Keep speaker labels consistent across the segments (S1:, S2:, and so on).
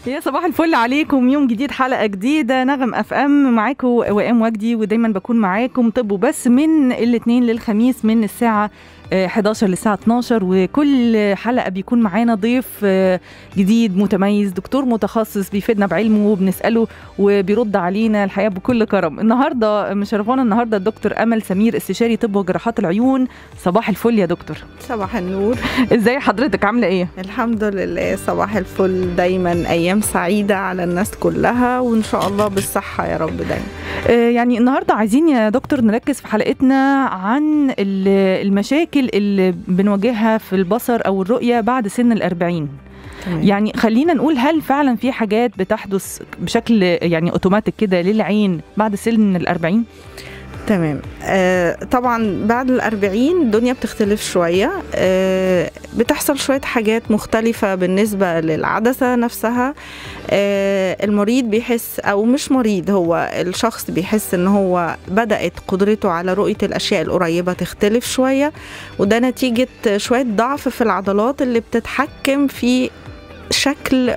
S1: يا صباح الفل عليكم يوم جديد حلقة جديدة نغم اف ام معاكم وام وجدي ودايما بكون معاكم طب وبس من الاثنين للخميس من الساعة آه، 11 للساعة 12 وكل حلقة بيكون معانا ضيف آه، جديد متميز دكتور متخصص بيفيدنا بعلمه وبنسأله وبيرد علينا الحقيقة بكل كرم النهاردة مشرفانا النهاردة الدكتور أمل سمير استشاري طب وجراحات العيون صباح الفل يا دكتور
S2: صباح النور
S1: ازاي حضرتك عاملة ايه؟
S2: الحمد لله صباح الفل دايما ايام سعيده على الناس كلها وان شاء الله بالصحه يا رب دايما
S1: آه، يعني النهارده عايزين يا دكتور نركز في حلقتنا عن ال- المشاكل اللي بنواجهها في البصر او الرؤيه بعد سن الأربعين يعني خلينا نقول هل فعلا في حاجات بتحدث بشكل يعني اوتوماتيك كده للعين بعد سن الأربعين
S2: تمام آه طبعا بعد الأربعين الدنيا بتختلف شوية آه بتحصل شوية حاجات مختلفة بالنسبة للعدسة نفسها آه المريض بيحس أو مش مريض هو الشخص بيحس إن هو بدأت قدرته على رؤية الأشياء القريبة تختلف شوية وده نتيجة شوية ضعف في العضلات اللي بتتحكم في شكل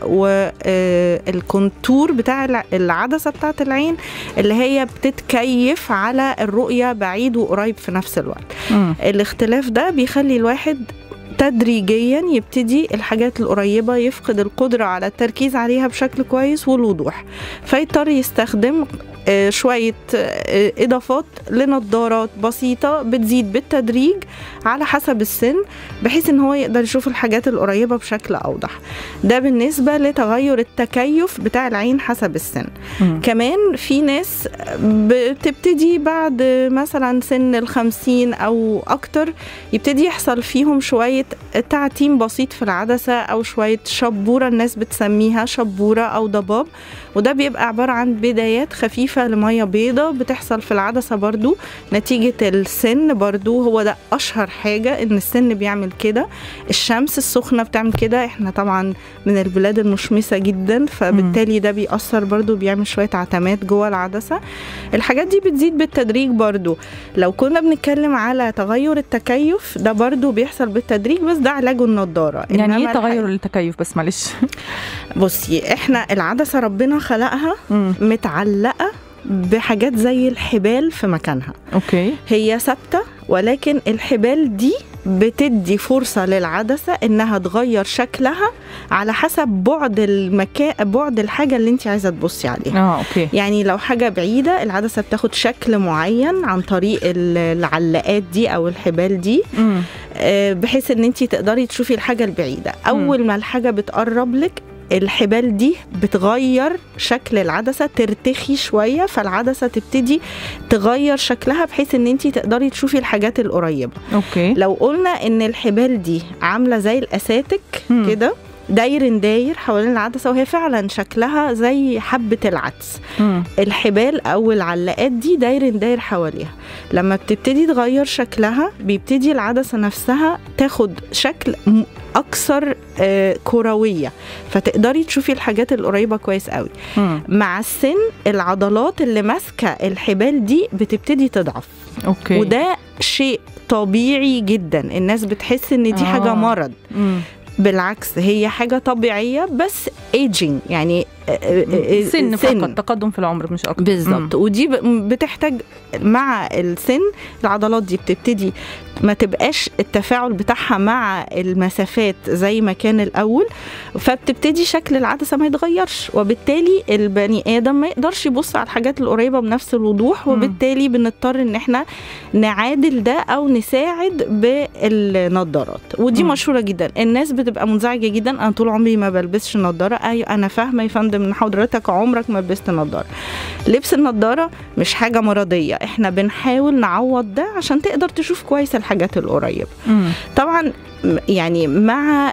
S2: والكونتور بتاع الع- العدسة بتاعت العين اللي هي بتتكيف على الرؤية بعيد وقريب في نفس الوقت
S1: مم.
S2: الاختلاف ده بيخلي الواحد تدريجيا يبتدي الحاجات القريبة يفقد القدرة على التركيز عليها بشكل كويس والوضوح فيضطر يستخدم آه، شوية آه، إضافات لنظارات بسيطة بتزيد بالتدريج على حسب السن بحيث إن هو يقدر يشوف الحاجات القريبة بشكل أوضح ده بالنسبة لتغير التكيف بتاع العين حسب السن
S1: مم.
S2: كمان في ناس بتبتدي بعد مثلا سن الخمسين أو أكتر يبتدي يحصل فيهم شوية تعتيم بسيط في العدسة أو شوية شبورة الناس بتسميها شبورة أو ضباب وده بيبقى عبارة عن بدايات خفيفة لمية بيضة بتحصل في العدسة برضو نتيجة السن برضو هو ده أشهر حاجة إن السن بيعمل كده الشمس السخنة بتعمل كده احنا طبعا من البلاد المشمسة جدا فبالتالي ده بيأثر برضو بيعمل شوية عتمات جوه العدسة الحاجات دي بتزيد بالتدريج برضو لو كنا بنتكلم على تغير التكيف ده برضو بيحصل بالتدريج بس ده علاجه النضارة
S1: يعني
S2: إنما
S1: ايه
S2: الح-
S1: تغير التكيف بس معلش
S2: بصي احنا العدسة ربنا خلقها
S1: مم.
S2: متعلقة بحاجات زي الحبال في مكانها
S1: اوكي
S2: هي ثابتة ولكن الحبال دي بتدي فرصة للعدسة انها تغير شكلها على حسب بعد المكان بعد الحاجة اللي انت عايزة تبصي عليها
S1: اه اوكي
S2: يعني لو حاجة بعيدة العدسة بتاخد شكل معين عن طريق ال- العلاقات دي او الحبال دي
S1: مم.
S2: آه، بحيث ان انت تقدري تشوفي الحاجة البعيدة اول ما الحاجة بتقرب لك الحبال دي بتغير شكل العدسة ترتخي شوية فالعدسة تبتدي تغير شكلها بحيث ان انت تقدري تشوفي الحاجات القريبة
S1: اوكي
S2: لو قلنا ان الحبال دي عاملة زي الاساتك
S1: مم.
S2: كده داير داير حوالين العدسة وهي فعلا شكلها زي حبة العدس
S1: مم.
S2: الحبال او العلاقات دي داير داير حواليها لما بتبتدي تغير شكلها بيبتدي العدسه نفسها تاخد شكل م- اكثر آه، كرويه فتقدري تشوفي الحاجات القريبه كويس قوي
S1: مم.
S2: مع السن العضلات اللي ماسكه الحبال دي بتبتدي تضعف
S1: اوكي
S2: وده شيء طبيعي جدا الناس بتحس ان دي
S1: آه.
S2: حاجه مرض
S1: مم.
S2: بالعكس هي حاجه طبيعيه بس ايجينج يعني آه، آه، آه،
S1: سن فقط تقدم في العمر مش اكتر
S2: بالظبط ودي ب- بتحتاج مع السن العضلات دي بتبتدي ما تبقاش التفاعل بتاعها مع المسافات زي ما كان الاول فبتبتدي شكل العدسه ما يتغيرش وبالتالي البني ادم ما يقدرش يبص على الحاجات القريبه بنفس الوضوح
S1: مم.
S2: وبالتالي بنضطر ان احنا نعادل ده او نساعد بالنضارات ودي
S1: مم.
S2: مشهوره جدا الناس بتبقى منزعجه جدا انا طول عمري ما بلبسش نضاره ايوه انا فاهمه يا فندم ان حضرتك عمرك ما لبست نضاره لبس النضاره مش حاجه مرضيه احنا بنحاول نعوض ده عشان تقدر تشوف كويس الحاجات القريبه
S1: مم.
S2: طبعا م- يعني مع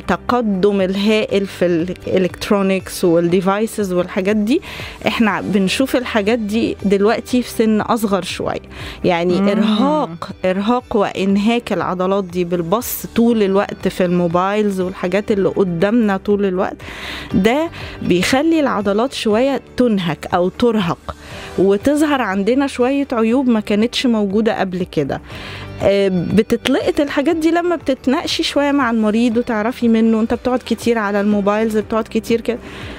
S2: التقدم الهائل في الالكترونيكس والديفايسز والحاجات دي احنا بنشوف الحاجات دي دلوقتي في سن اصغر شويه يعني
S1: مم.
S2: ارهاق ارهاق وانهاك العضلات دي بالبص طول الوقت في الموبايلز والحاجات اللي قدامنا طول الوقت ده بيخلي العضلات شويه تنهك او ترهق وتظهر عندنا شويه عيوب ما كانتش موجوده قبل كده آه، بتتلقط الحاجات دي لما بتتناقشي شويه مع المريض وتعرفي منه انت بتقعد كتير على الموبايلز بتقعد كتير كده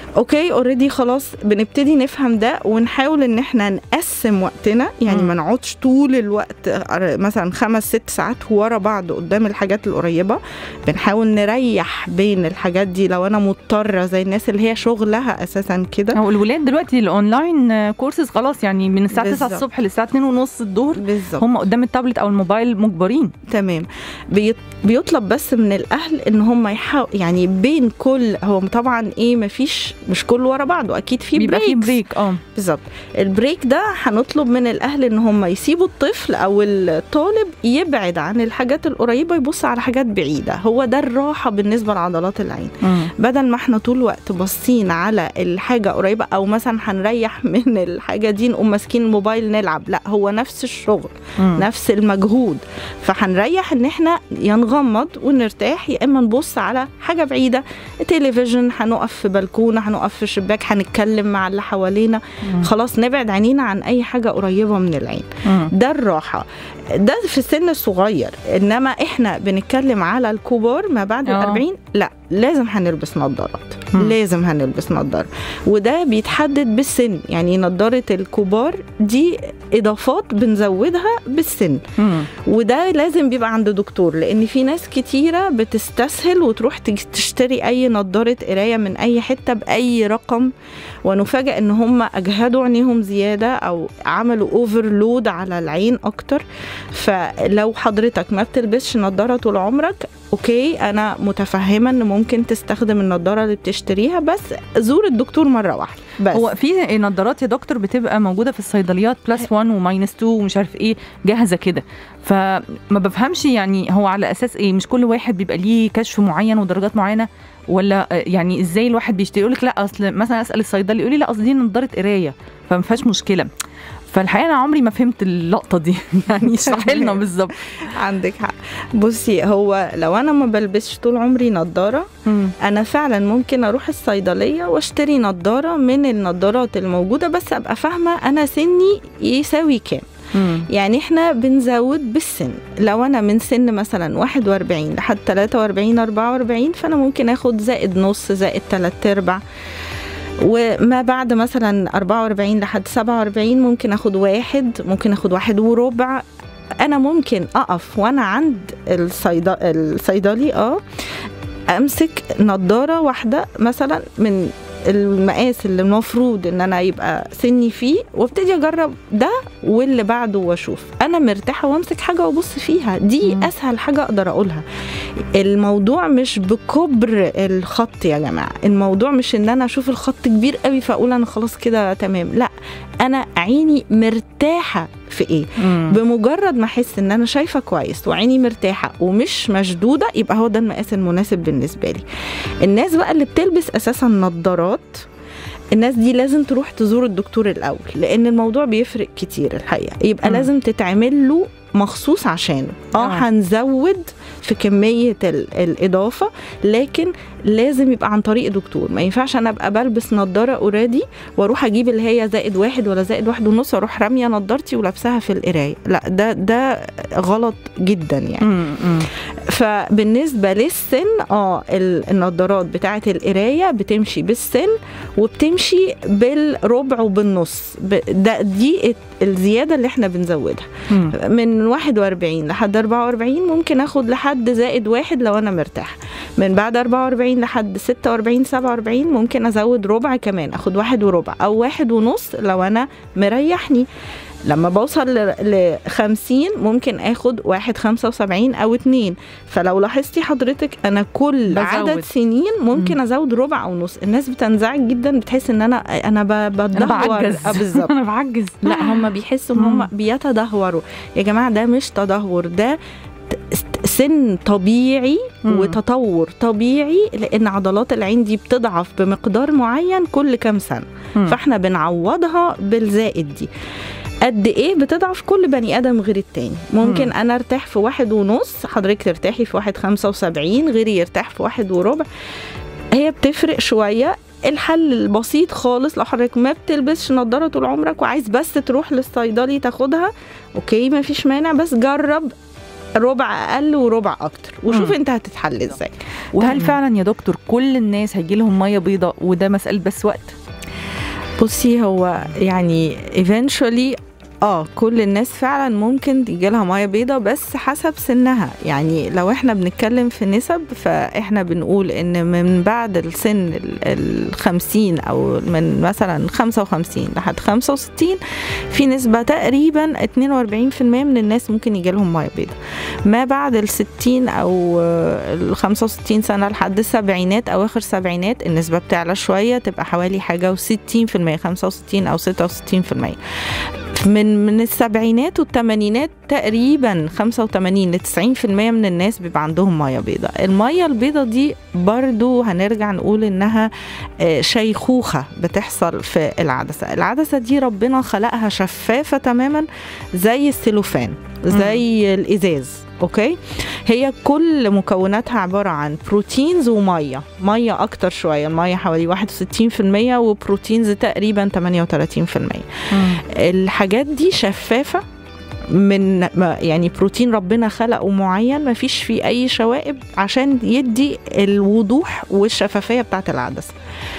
S2: اوكي اوريدي خلاص بنبتدي نفهم ده ونحاول ان احنا نقسم وقتنا يعني
S1: مم.
S2: ما نقعدش طول الوقت مثلا خمس ست ساعات ورا بعض قدام الحاجات القريبه بنحاول نريح بين الحاجات دي لو انا مضطره زي الناس اللي هي شغلها اساسا كده
S1: هو الولاد دلوقتي الاونلاين كورسز خلاص يعني من الساعه 9
S2: بالظبط.
S1: الصبح للساعه 2 ونص الظهر
S2: بالظبط
S1: هم قدام التابلت او الموبايل مجبرين
S2: تمام بيط- بيطلب بس من الاهل ان هم يحاول يعني بين كل هو طبعا ايه مفيش مش كله ورا بعضه اكيد في
S1: بيبقى في
S2: بريكس.
S1: بريك اه
S2: بالظبط البريك ده هنطلب من الاهل ان هم يسيبوا الطفل او الطالب يبعد عن الحاجات القريبه يبص على حاجات بعيده هو ده الراحه بالنسبه لعضلات العين
S1: مم.
S2: بدل ما احنا طول الوقت باصين على الحاجه قريبه او مثلا هنريح من الحاجه دي نقوم ماسكين الموبايل نلعب لا هو نفس الشغل
S1: مم.
S2: نفس المجهود فهنريح ان احنا يا نغمض ونرتاح يا اما نبص على حاجه بعيده تلفزيون هنقف في بلكونه هنقف في شباك هنتكلم مع اللي حوالينا
S1: مم.
S2: خلاص نبعد عينينا عن اي حاجه قريبه من العين
S1: مم.
S2: ده الراحه ده في السن الصغير انما احنا بنتكلم على الكبار ما بعد
S1: آه.
S2: الأربعين لا لازم هنلبس نظارات
S1: مم.
S2: لازم هنلبس نظارة وده بيتحدد بالسن يعني نظارة الكبار دي إضافات بنزودها بالسن
S1: مم.
S2: وده لازم بيبقى عند دكتور لأن في ناس كتيرة بتستسهل وتروح تج- تشتري أي نظارة قراية من أي حتة بأي رقم ونفاجأ إن هم أجهدوا عينيهم زيادة أو عملوا اوفرلود على العين أكتر فلو حضرتك ما بتلبسش نظارة طول عمرك اوكي انا متفهمه ان ممكن تستخدم النضاره اللي بتشتريها بس زور الدكتور مره واحده بس
S1: هو في نظارات يا دكتور بتبقى موجوده في الصيدليات بلس 1 وماينس 2 ومش عارف ايه جاهزه كده فما بفهمش يعني هو على اساس ايه مش كل واحد بيبقى ليه كشف معين ودرجات معينه ولا آه، يعني ازاي الواحد بيشتري يقول لك لا اصل مثلا اسال الصيدلي يقول لي لا اصل دي نظاره قرايه فما فيهاش مشكله فالحقيقه انا عمري ما فهمت اللقطه دي يعني اشرحي لنا
S2: تمام.
S1: بالظبط
S2: عندك حق بصي هو لو انا ما بلبسش طول عمري نضاره انا فعلا ممكن اروح الصيدليه واشتري نضاره من النضارات الموجوده بس ابقى فاهمه انا سني يساوي كام
S1: مم.
S2: يعني احنا بنزود بالسن لو انا من سن مثلا 41 لحد 43 44 فانا ممكن اخد زائد نص زائد تلات ارباع وما بعد مثلا 44 لحد 47 ممكن اخد واحد ممكن اخد واحد وربع انا ممكن اقف وانا عند الصيد... الصيدلي اه امسك نضاره واحده مثلا من المقاس اللي المفروض ان انا يبقى سني فيه وابتدي اجرب ده واللي بعده واشوف انا مرتاحه وامسك حاجه وابص فيها دي
S1: مم.
S2: اسهل حاجه اقدر اقولها الموضوع مش بكبر الخط يا جماعه الموضوع مش ان انا اشوف الخط كبير قوي فاقول انا خلاص كده تمام لا انا عيني مرتاحه في ايه
S1: مم.
S2: بمجرد ما احس ان انا شايفه كويس وعيني مرتاحه ومش مشدوده يبقى هو ده المقاس المناسب بالنسبه لي الناس بقى اللي بتلبس اساسا نظارات الناس دي لازم تروح تزور الدكتور الاول لان الموضوع بيفرق كتير الحقيقه يبقى
S1: مم.
S2: لازم تتعمل له مخصوص عشانه اه
S1: آه.
S2: هنزود في كميه ال- الاضافه لكن لازم يبقى عن طريق دكتور ما ينفعش انا ابقى بلبس نظاره اوريدي واروح اجيب اللي هي زائد واحد ولا زائد واحد ونص واروح راميه نظارتي ولابساها في القرايه لا ده ده غلط جدا يعني
S1: مم. مم.
S2: فبالنسبه للسن اه ال- النظارات بتاعه القرايه بتمشي بالسن وبتمشي بالربع وبالنص ب- ده دي الزياده اللي احنا بنزودها
S1: مم.
S2: من 41 لحد 44 ممكن اخد لحد زائد واحد لو انا مرتاح من بعد 44 لحد 46 47 ممكن ازود ربع كمان اخد واحد وربع او واحد ونص لو انا مريحني لما بوصل ل 50 ممكن اخد واحد 75 او اتنين فلو لاحظتي حضرتك انا كل
S1: بزود.
S2: عدد سنين ممكن ازود ربع او نص الناس بتنزعج جدا بتحس ان انا انا ب-
S1: انا
S2: بتدهور
S1: بعجز
S2: آه، بالظبط
S1: انا بعجز
S2: لا هم بيحسوا ان هم
S1: مم.
S2: بيتدهوروا يا جماعه ده مش تدهور ده ت- سن طبيعي
S1: مم.
S2: وتطور طبيعي لان عضلات العين دي بتضعف بمقدار معين كل كام سنه
S1: مم.
S2: فاحنا بنعوضها بالزائد دي قد ايه بتضعف كل بني ادم غير التاني ممكن
S1: مم.
S2: انا ارتاح في واحد ونص حضرتك ترتاحي في واحد خمسة وسبعين غيري يرتاح في واحد وربع هي بتفرق شوية الحل البسيط خالص لو حضرتك ما بتلبسش نظارة طول عمرك وعايز بس تروح للصيدلي تاخدها اوكي ما فيش مانع بس جرب ربع اقل وربع اكتر وشوف
S1: مم.
S2: انت هتتحل ازاي
S1: وهل
S2: تمام.
S1: فعلا يا دكتور كل الناس هيجي لهم ميه بيضاء وده مساله بس وقت
S2: بصي هو يعني eventually اه كل الناس فعلا ممكن تيجي لها ميه بيضة بس حسب سنها يعني لو احنا بنتكلم في نسب فاحنا بنقول ان من بعد السن ال- الخمسين او من مثلا خمسة وخمسين لحد خمسة وستين في نسبة تقريبا 42% من الناس ممكن يجي لهم ميه بيضة ما بعد الستين او آه، الخمسة وستين سنة لحد السبعينات اواخر السبعينات النسبة بتعلى شوية تبقى حوالي حاجة وستين في المية خمسة وستين او ستة وستين في المية من من السبعينات والثمانينات تقريبا 85 ل 90% من الناس بيبقى عندهم ميه بيضاء الميه البيضاء دي برضو هنرجع نقول انها آه، شيخوخه بتحصل في العدسه العدسه دي ربنا خلقها شفافه تماما زي السيلوفان زي الازاز اوكي هي كل مكوناتها عباره عن بروتينز وميه ميه اكتر شويه الميه حوالي 61% وبروتينز تقريبا 38% الحاجات دي شفافة من ما- يعني بروتين ربنا خلقه معين ما فيش فيه اي شوائب عشان يدي الوضوح والشفافية بتاعت العدسة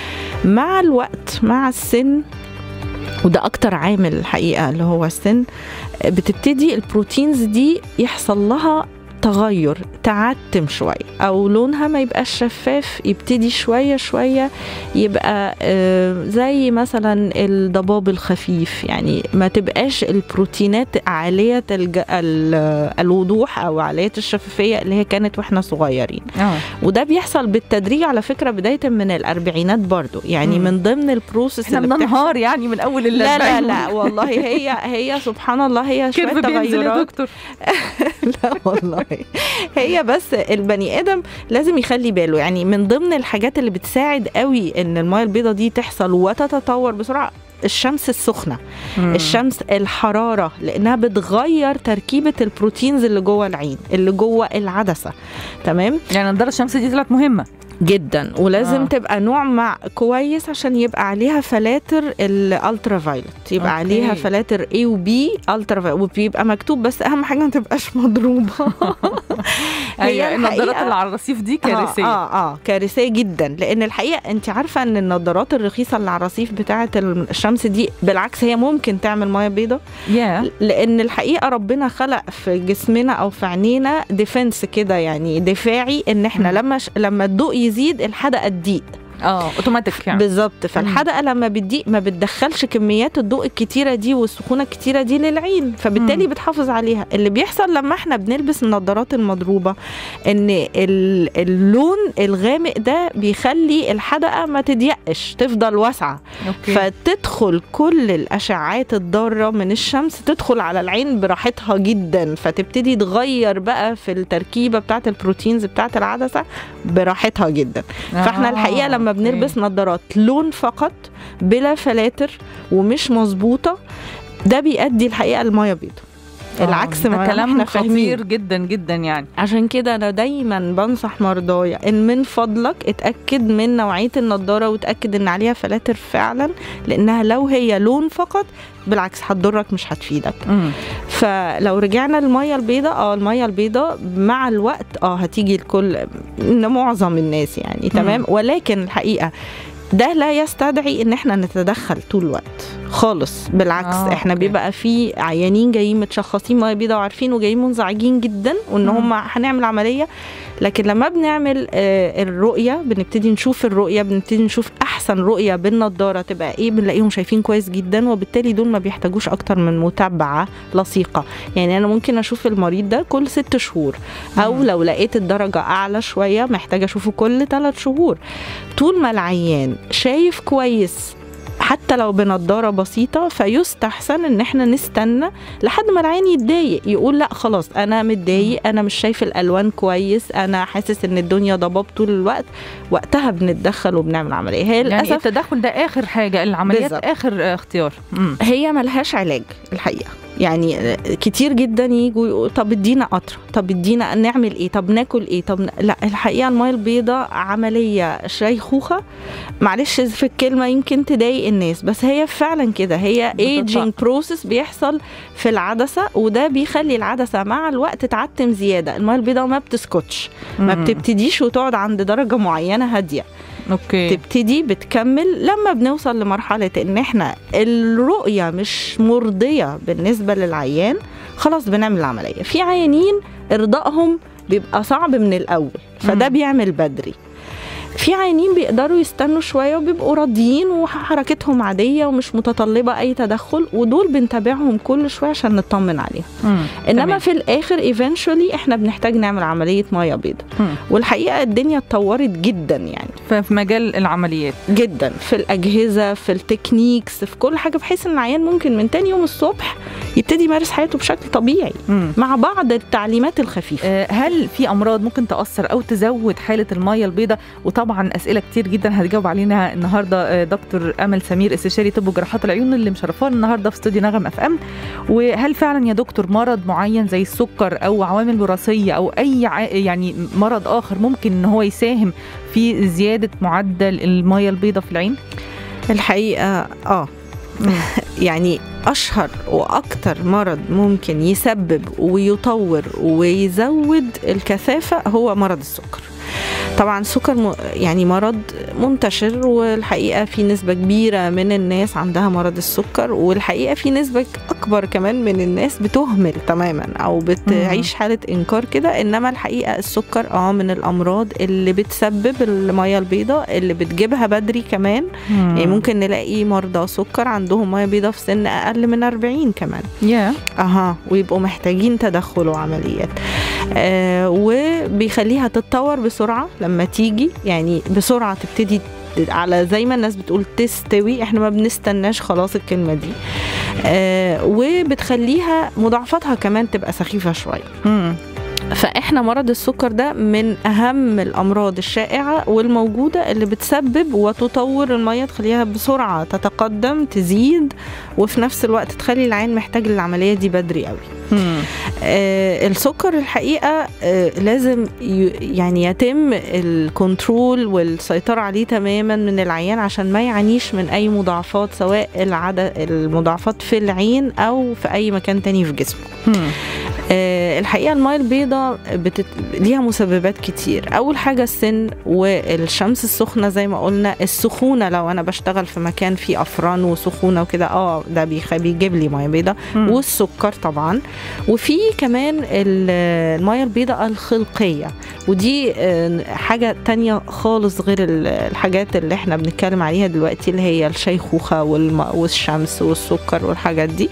S2: مع الوقت مع السن وده اكتر عامل الحقيقة اللي هو السن بتبتدي البروتينز دي يحصل لها تغير تعتم شوية أو لونها ما يبقاش شفاف يبتدي شوية شوية يبقى آه، زي مثلا الضباب الخفيف يعني ما تبقاش البروتينات عالية الج... ال... الوضوح أو عالية الشفافية اللي هي كانت واحنا صغيرين
S1: اه
S2: وده بيحصل بالتدريج على فكرة بداية من الأربعينات برضو يعني
S1: مم.
S2: من ضمن البروسيس
S1: احنا
S2: اللي بتحصل
S1: بننهار يعني من اول
S2: لا لا
S1: الأربعين.
S2: لا والله هي هي سبحان الله هي شوية
S1: كيرف بينزل يا
S2: تغيرات
S1: دكتور
S2: لا والله هي بس البني ادم لازم يخلي باله يعني من ضمن الحاجات اللي بتساعد قوي ان الميه البيضاء دي تحصل وتتطور بسرعه الشمس السخنه
S1: مم.
S2: الشمس الحراره لانها بتغير تركيبه البروتينز اللي جوه العين اللي جوه العدسه تمام
S1: يعني نضاره الشمس دي طلعت مهمه
S2: جدا ولازم
S1: آه.
S2: آه. تبقى نوع مع كويس عشان يبقى عليها فلاتر الالترا فايلوت يبقى
S1: أوكي.
S2: أوكي. عليها فلاتر A و B الترا فايلوت وبيبقى مكتوب بس اهم حاجه ما تبقاش مضروبه
S1: ايوه النضارات
S2: الحقيقة-
S1: اللي على الرصيف دي كارثيه
S2: اه اه, آه كارثيه جدا لان الحقيقه انت عارفه ان النضارات الرخيصه اللي على الرصيف بتاعه الشمس دي بالعكس هي ممكن تعمل ميه بيضاء
S1: يا
S2: لان الحقيقه ربنا خلق في جسمنا او في عينينا ديفنس كده يعني دفاعي ان احنا
S1: مم.
S2: لما ش... لما الضوء يزيد الحدقه تضيق
S1: اه اوتوماتيك يعني
S2: بالظبط فالحدقه لما بتضيق ما بتدخلش كميات الضوء الكتيره دي والسخونه الكتيره دي للعين فبالتالي
S1: مم.
S2: بتحافظ عليها اللي بيحصل لما احنا بنلبس النضارات المضروبه ان ال- اللون الغامق ده بيخلي الحدقه ما تضيقش تفضل واسعه
S1: اوكي
S2: فتدخل كل الاشعاعات الضاره من الشمس تدخل على العين براحتها جدا فتبتدي تغير بقى في التركيبه بتاعه البروتينز بتاعه العدسه براحتها جدا فاحنا
S1: آه،
S2: الحقيقه لما
S1: أوكي.
S2: بنلبس نظارات لون فقط بلا فلاتر ومش مظبوطه ده بيؤدي الحقيقه الميه بيضاء
S1: آه،
S2: العكس
S1: ده
S2: ما
S1: كلام
S2: احنا
S1: خطير
S2: فاهمين
S1: جدا جدا يعني
S2: عشان كده انا دايما بنصح مرضايا ان من فضلك اتاكد من نوعيه النضاره وتاكد ان عليها فلاتر فعلا لانها لو هي لون فقط بالعكس هتضرك مش هتفيدك
S1: مم.
S2: فلو رجعنا للميه البيضاء اه الميه البيضاء مع الوقت اه هتيجي لكل معظم الناس يعني تمام ولكن الحقيقه ده لا يستدعي ان احنا نتدخل طول الوقت خالص بالعكس
S1: آه،
S2: آه احنا
S1: أوكي.
S2: بيبقى في عيانين جايين متشخصين ميه بيضاء وعارفين وجايين منزعجين جدا وان
S1: مم.
S2: هم هنعمل عمليه لكن لما بنعمل آه الرؤيه بنبتدي نشوف الرؤيه بنبتدي نشوف احسن رؤيه بالنضاره تبقى ايه بنلاقيهم شايفين كويس جدا وبالتالي دول ما بيحتاجوش اكتر من متابعه لصيقه يعني انا ممكن اشوف المريض ده كل ست شهور او
S1: مم.
S2: لو لقيت الدرجه اعلى شويه محتاجه اشوفه كل ثلاث شهور طول ما العيان شايف كويس حتى لو بنضاره بسيطه فيستحسن ان احنا نستنى لحد ما العين يتضايق يقول لا خلاص انا متضايق انا مش شايف الالوان كويس انا حاسس ان الدنيا ضباب طول الوقت وقتها بنتدخل وبنعمل عمليه هي
S1: يعني
S2: للاسف
S1: التدخل ده اخر حاجه العمليات
S2: بالظبط.
S1: اخر آه، اختيار مم.
S2: هي ملهاش علاج الحقيقه يعني كتير جدا يجوا يقولوا طب ادينا قطره طب ادينا نعمل ايه طب ناكل ايه طب ن... لا الحقيقه الميه البيضاء عمليه شيخوخه معلش في الكلمه يمكن تضايق الناس بس هي فعلا كده هي ايجينج بروسيس بيحصل في العدسه وده بيخلي العدسه مع الوقت تعتم زياده الميه البيضاء ما بتسكتش ما
S1: مم.
S2: بتبتديش وتقعد عند درجه معينه هاديه
S1: اوكي
S2: تبتدي بتكمل لما بنوصل لمرحلة ان احنا الرؤية مش مرضية بالنسبة للعيان خلاص بنعمل العملية في عيانين ارضائهم بيبقى صعب من الاول فده
S1: مم.
S2: بيعمل بدري في عيانين بيقدروا يستنوا شويه وبيبقوا راضيين وحركتهم عاديه ومش متطلبه اي تدخل ودول بنتابعهم كل شويه عشان نطمن عليهم
S1: مم.
S2: انما
S1: تمام.
S2: في الاخر ايفينشولي احنا بنحتاج نعمل عمليه ميه بيضاء
S1: مم.
S2: والحقيقه الدنيا اتطورت جدا يعني
S1: ففي مجال العمليات
S2: جدا في الاجهزه في التكنيكس في كل حاجه بحيث ان العيان ممكن من تاني يوم الصبح يبتدي يمارس حياته بشكل طبيعي
S1: مم.
S2: مع بعض التعليمات الخفيفه
S1: آه، هل في امراض ممكن تاثر او تزود حاله الميه البيضاء وطبعا اسئله كتير جدا هتجاوب علينا النهارده آه، دكتور امل سمير استشاري طب وجراحات العيون اللي مشرفانا النهارده في استوديو نغم اف ام وهل فعلا يا دكتور مرض معين زي السكر او عوامل وراثيه او اي ع- يعني مرض اخر ممكن ان هو يساهم في زياده معدل الميه البيضاء في العين
S2: الحقيقه اه يعني اشهر واكتر مرض ممكن يسبب ويطور ويزود الكثافه هو مرض السكر طبعا السكر م- يعني مرض منتشر والحقيقه في نسبه كبيره من الناس عندها مرض السكر والحقيقه في نسبه اكبر كمان من الناس بتهمل تماما او بتعيش حاله انكار كده انما الحقيقه السكر اه من الامراض اللي بتسبب الميه البيضاء اللي بتجيبها بدري كمان يعني ممكن نلاقي مرضى سكر عندهم ميه بيضاء في سن اقل من 40 كمان
S1: يا
S2: اها ويبقوا محتاجين تدخل وعمليات آه وبيخليها تتطور بسرعه لما تيجي يعني بسرعه تبتدي على زي ما الناس بتقول تستوي احنا ما بنستناش خلاص الكلمه دي آه وبتخليها مضاعفاتها كمان تبقى سخيفه شويه
S1: مم.
S2: فاحنا مرض السكر ده من اهم الامراض الشائعه والموجوده اللي بتسبب وتطور الميه تخليها بسرعه تتقدم تزيد وفي نفس الوقت تخلي العين محتاج للعمليه دي بدري قوي
S1: مم.
S2: آه السكر الحقيقه آه لازم ي- يعني يتم الكنترول والسيطره عليه تماما من العيان عشان ما يعانيش من اي مضاعفات سواء العدد المضاعفات في العين او في اي مكان تاني في جسمه
S1: مم.
S2: آه، الحقيقه الميه البيضاء بتت... ليها مسببات كتير اول حاجه السن والشمس السخنه زي ما قلنا السخونه لو انا بشتغل في مكان فيه افران وسخونه وكده اه ده بيخ... بيجيب لي ميه بيضاء
S1: مم.
S2: والسكر طبعا وفي كمان ال- الميه البيضاء الخلقيه ودي آه، حاجه تانية خالص غير ال- الحاجات اللي احنا بنتكلم عليها دلوقتي اللي هي الشيخوخه والم... والشمس والسكر والحاجات دي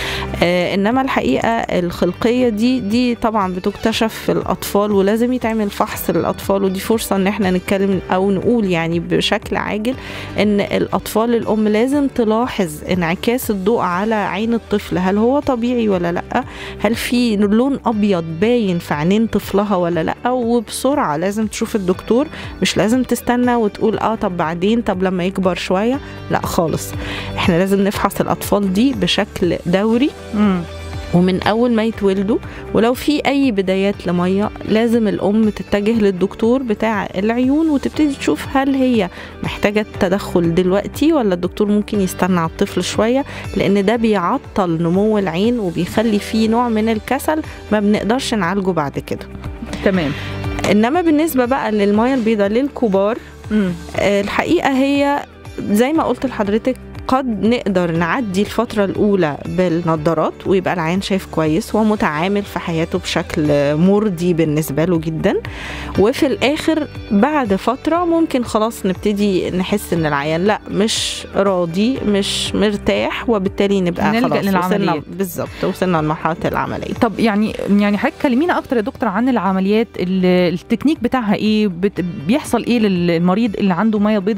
S2: آه، انما الحقيقه الخلقيه دي دي طبعا بتكتشف في الاطفال ولازم يتعمل فحص للاطفال ودي فرصه ان احنا نتكلم او نقول يعني بشكل عاجل ان الاطفال الام لازم تلاحظ انعكاس الضوء على عين الطفل هل هو طبيعي ولا لا هل في لون ابيض باين في عينين طفلها ولا لا وبسرعه لازم تشوف الدكتور مش لازم تستنى وتقول اه طب بعدين طب لما يكبر شويه لا خالص احنا لازم نفحص الاطفال دي بشكل دوري
S1: مم.
S2: ومن اول ما يتولدوا ولو في اي بدايات لميه لازم الام تتجه للدكتور بتاع العيون وتبتدي تشوف هل هي محتاجه تدخل دلوقتي ولا الدكتور ممكن يستنى على الطفل شويه لان ده بيعطل نمو العين وبيخلي فيه نوع من الكسل ما بنقدرش نعالجه بعد كده
S1: تمام
S2: انما بالنسبه بقى للميه البيضاء للكبار
S1: مم.
S2: آه، الحقيقه هي زي ما قلت لحضرتك قد نقدر نعدي الفترة الأولى بالنظارات ويبقى العين شايف كويس ومتعامل في حياته بشكل مرضي بالنسبة له جدا وفي الآخر بعد فترة ممكن خلاص نبتدي نحس إن العيان لا مش راضي مش مرتاح وبالتالي نبقى
S1: نلجأ
S2: خلاص وصلنا
S1: للعمليات.
S2: بالظبط وصلنا لمرحلة العملية
S1: طب يعني يعني حضرتك كلمينا اكتر يا دكتور عن العمليات ال- التكنيك بتاعها ايه بت بيحصل ايه للمريض اللي عنده ميه بيضاء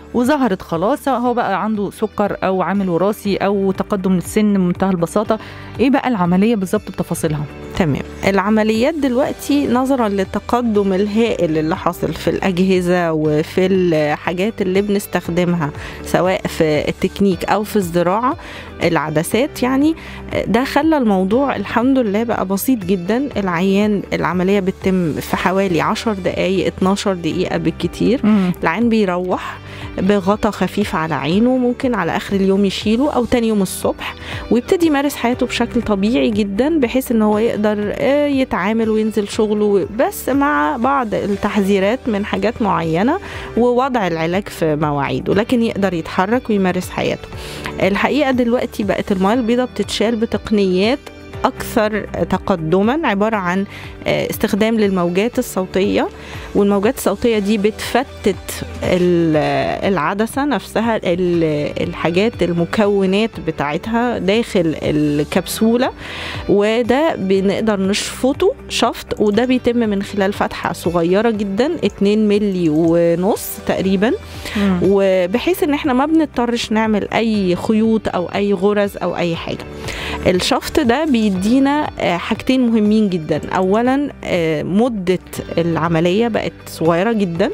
S1: وظهرت خلاص سواء هو بقى عنده سكر او عامل وراثي او تقدم السن بمنتهى البساطه ايه بقى العمليه بالظبط بتفاصيلها
S2: تمام العمليات دلوقتي نظرا للتقدم الهائل اللي حاصل في الأجهزة وفي الحاجات اللي بنستخدمها سواء في التكنيك أو في الزراعة العدسات يعني ده خلى الموضوع الحمد لله بقى بسيط جدا العيان العملية بتتم في حوالي 10 دقايق 12 دقيقة بالكتير العين بيروح بغطا خفيف على عينه ممكن على اخر اليوم يشيله او تاني يوم الصبح ويبتدي يمارس حياته بشكل طبيعي جدا بحيث ان هو يقدر آه، يتعامل وينزل شغله بس مع بعض التحذيرات من حاجات معينه ووضع العلاج في مواعيده لكن يقدر يتحرك ويمارس حياته الحقيقه دلوقتي بقت المياه البيضاء بتتشال بتقنيات اكثر تقدما عباره عن آه، استخدام للموجات الصوتيه والموجات الصوتيه دي بتفتت ال- العدسه نفسها ال- الحاجات المكونات بتاعتها داخل الكبسوله وده بنقدر نشفطه شفط وده بيتم من خلال فتحه صغيره جدا 2 ملي ونص تقريبا وبحيث ان احنا ما بنضطرش نعمل اي خيوط او اي غرز او اي حاجه الشفط ده بيدينا آه، حاجتين مهمين جدا اولا آه، مده العمليه بقت صغيره جدا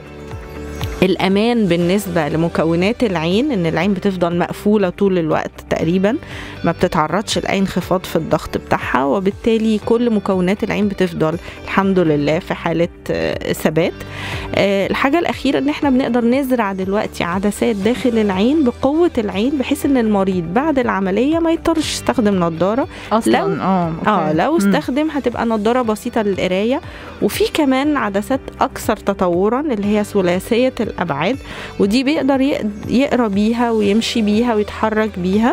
S2: الامان بالنسبه لمكونات العين ان العين بتفضل مقفوله طول الوقت تقريبا ما بتتعرضش لاي انخفاض في الضغط بتاعها وبالتالي كل مكونات العين بتفضل الحمد لله في حاله آه، ثبات آه، الحاجه الاخيره ان احنا بنقدر نزرع دلوقتي عدسات داخل العين بقوه العين بحيث ان المريض بعد العمليه ما يضطرش يستخدم نظاره
S1: اصلا
S2: لو-
S1: اه
S2: اه
S1: أوكي.
S2: لو
S1: مم.
S2: استخدم هتبقى نضاره بسيطه للقرايه وفي كمان عدسات اكثر تطورا اللي هي ثلاثيه الابعاد ودي بيقدر يق- يقرا بيها ويمشي بيها ويتحرك بيها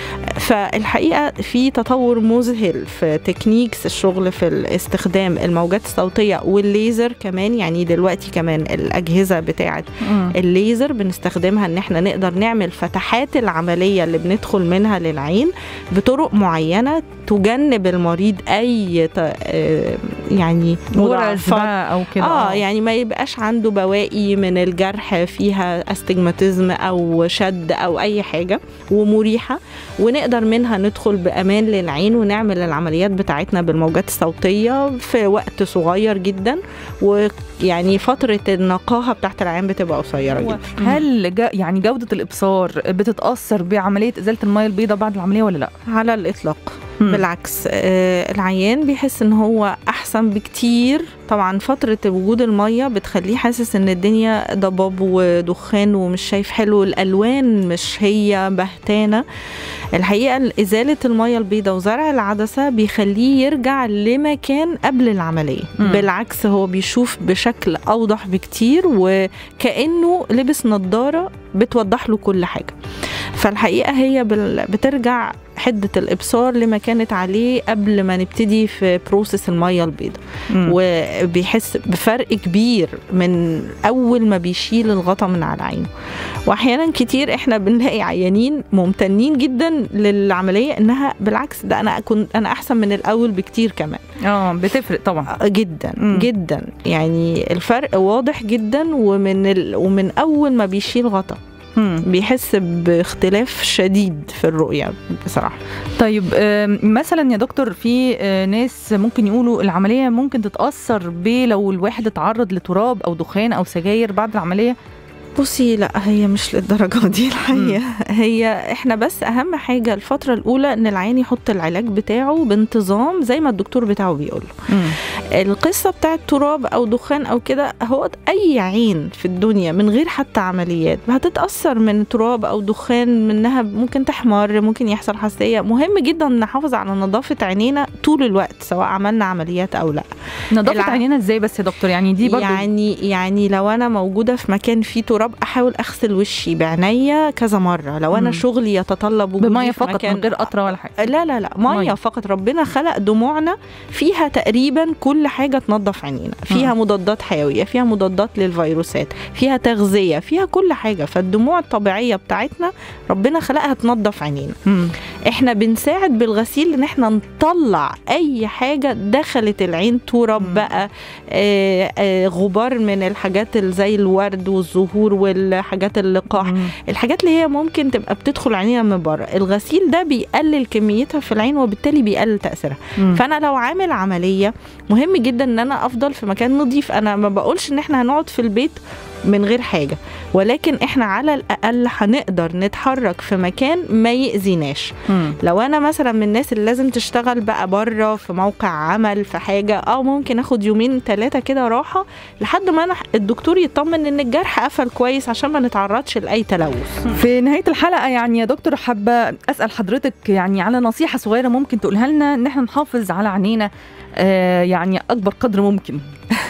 S2: فالحقيقه في تطور مذهل في تكنيكس الشغل في استخدام الموجات الصوتيه والليزر كمان يعني دلوقتي كمان الاجهزه بتاعه
S1: مم.
S2: الليزر بنستخدمها ان احنا نقدر نعمل فتحات العمليه اللي بندخل منها للعين بطرق معينه تجنب المريض اي ت- آه، يعني
S1: غرز
S2: مضاعفات
S1: بقى او كده
S2: اه يعني ما يبقاش عنده بواقي من الجرح فيها استجماتيزم او شد او اي حاجه ومريحه ونقدر منها ندخل بامان للعين ونعمل العمليات بتاعتنا بالموجات الصوتيه في وقت صغير جدا ويعني فتره النقاهه بتاعت العين بتبقى قصيره
S1: هو
S2: جدا
S1: هل جا يعني جودة الإبصار بتتأثر بعملية إزالة المية البيضاء بعد العملية ولا لا؟
S2: على الاطلاق
S1: مم.
S2: بالعكس آه، العيان بيحس ان هو احسن بكتير طبعا فترة وجود المية بتخليه حاسس ان الدنيا ضباب ودخان ومش شايف حلو الالوان مش هي بهتانة الحقيقة ازالة المية البيضاء وزرع العدسة بيخليه يرجع لما كان قبل العملية
S1: مم.
S2: بالعكس هو بيشوف بشكل اوضح بكتير وكأنه لبس نظارة بتوضح له كل حاجة فالحقيقة هي بال- بترجع حدة الإبصار لما كانت عليه قبل ما نبتدي في بروسس المية البيضاء
S1: مم.
S2: وبيحس بفرق كبير من أول ما بيشيل الغطا من على عينه وأحيانا كتير إحنا بنلاقي عيانين ممتنين جدا للعملية إنها بالعكس ده أنا كنت أنا أحسن من الأول بكتير كمان
S1: اه بتفرق طبعا
S2: جدا
S1: مم.
S2: جدا يعني الفرق واضح جدا ومن ال... ومن أول ما بيشيل غطا
S1: مم.
S2: بيحس باختلاف شديد في الرؤية بصراحة
S1: طيب آم، مثلا يا دكتور في آه، ناس ممكن يقولوا العملية ممكن تتأثر ب لو الواحد اتعرض لتراب أو دخان أو سجاير بعد العملية
S2: بصي لا هي مش للدرجة دي الحقيقة هي احنا بس اهم حاجة الفترة الاولى ان العيان يحط العلاج بتاعه بانتظام زي ما الدكتور بتاعه بيقول القصة بتاعت تراب او دخان او كده هو اي عين في الدنيا من غير حتى عمليات هتتأثر من تراب او دخان منها ممكن تحمر ممكن يحصل حساسية مهم جدا نحافظ على نظافة عينينا طول الوقت سواء عملنا عمليات او لا
S1: نظافة
S2: الع-
S1: عينينا ازاي بس يا دكتور يعني دي برضه
S2: يعني يعني لو انا موجوده في مكان فيه تراب احاول اغسل وشي بعينيا كذا مره لو انا
S1: مم.
S2: شغلي يتطلب وجودي
S1: بمية
S2: في
S1: فقط
S2: مكان
S1: من غير قطرة ولا حاجة
S2: لا لا لا ميه,
S1: مية.
S2: فقط ربنا خلق دموعنا فيها تقريبا كل حاجه تنظف عينينا فيها مضادات حيويه فيها مضادات للفيروسات فيها تغذيه فيها كل حاجه فالدموع الطبيعيه بتاعتنا ربنا خلقها تنظف عينينا
S1: مم.
S2: احنا بنساعد بالغسيل ان احنا نطلع اي حاجه دخلت العين
S1: مم.
S2: تراب بقى آه آه غبار من الحاجات اللي زي الورد والزهور البذور والحاجات اللقاح
S1: مم.
S2: الحاجات اللي هي ممكن تبقى بتدخل عينينا من بره الغسيل ده بيقلل كميتها في العين وبالتالي بيقلل تاثيرها
S1: مم.
S2: فانا لو عامل عمليه مهم جدا ان انا افضل في مكان نظيف انا ما بقولش ان احنا هنقعد في البيت من غير حاجه ولكن احنا على الاقل هنقدر نتحرك في مكان ما يأذيناش
S1: مم.
S2: لو انا مثلا من الناس اللي لازم تشتغل بقى بره في موقع عمل في حاجه اه ممكن اخد يومين ثلاثه كده راحه لحد ما انا الدكتور يطمن ان الجرح قفل كويس عشان ما نتعرضش لاي تلوث
S1: في نهايه الحلقه يعني يا دكتور حابه اسال حضرتك يعني على نصيحه صغيره ممكن تقولها لنا ان احنا نحافظ على عينينا آه يعني اكبر قدر ممكن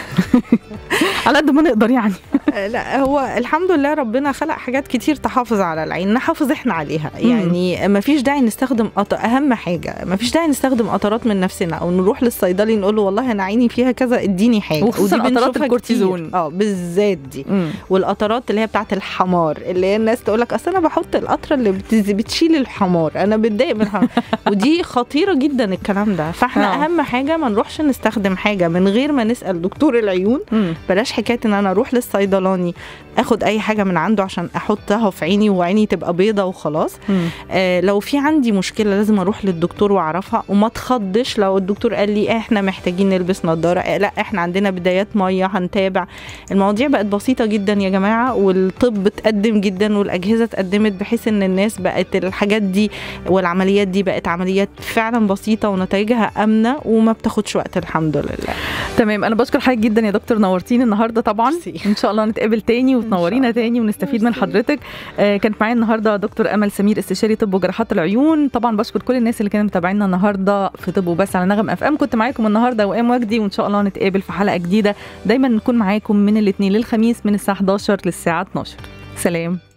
S1: على قد ما نقدر يعني
S2: آه، لا هو الحمد لله ربنا خلق حاجات كتير تحافظ على العين نحافظ احنا عليها
S1: مم.
S2: يعني ما فيش داعي نستخدم قط... اهم حاجه ما فيش داعي نستخدم قطرات من نفسنا او نروح للصيدلي نقول له والله انا عيني فيها كذا اديني حاجه
S1: وخصوصاً
S2: ودي
S1: قطرات
S2: بنشوفها
S1: الكورتيزون.
S2: كتير. اه بالذات دي
S1: مم.
S2: والقطرات اللي هي بتاعت الحمار اللي هي الناس تقول لك اصل انا بحط القطره اللي بتز... بتشيل الحمار انا بتضايق من الحمار ودي خطيره جدا الكلام ده فاحنا
S1: آه.
S2: اهم حاجه ما نروحش نستخدم حاجه من غير ما نسال دكتور العيون
S1: مم.
S2: بلاش حكايه ان انا اروح للصيدلاني اخد اي حاجه من عنده عشان احطها في عيني وعيني تبقى بيضه وخلاص
S1: مم.
S2: آه لو في عندي مشكله لازم اروح للدكتور واعرفها وما تخضش لو الدكتور قال لي احنا محتاجين نلبس نظاره آه لا احنا عندنا بدايات ميه هنتابع المواضيع بقت بسيطه جدا يا جماعه والطب اتقدم جدا والاجهزه اتقدمت بحيث ان الناس بقت الحاجات دي والعمليات دي بقت عمليات فعلا بسيطه ونتائجها امنه وما بتاخدش وقت الحمد لله
S1: تمام انا بشكر حضرتك جدا يا دكتور نورتيني النهارده طبعا
S2: ميرسي.
S1: ان شاء الله نتقابل تاني وتنورينا
S2: الله.
S1: تاني ونستفيد من
S2: ميرسي.
S1: حضرتك آه كانت معايا النهارده دكتور امل سمير استشاري طب وجراحات العيون طبعا بشكر كل الناس اللي كانوا متابعينا النهارده في طب وبس على نغم اف ام كنت معاكم النهارده وام وجدي وان شاء الله نتقابل في حلقه جديده دايما نكون معاكم من الاثنين للخميس من الساعه 11 للساعه 12 سلام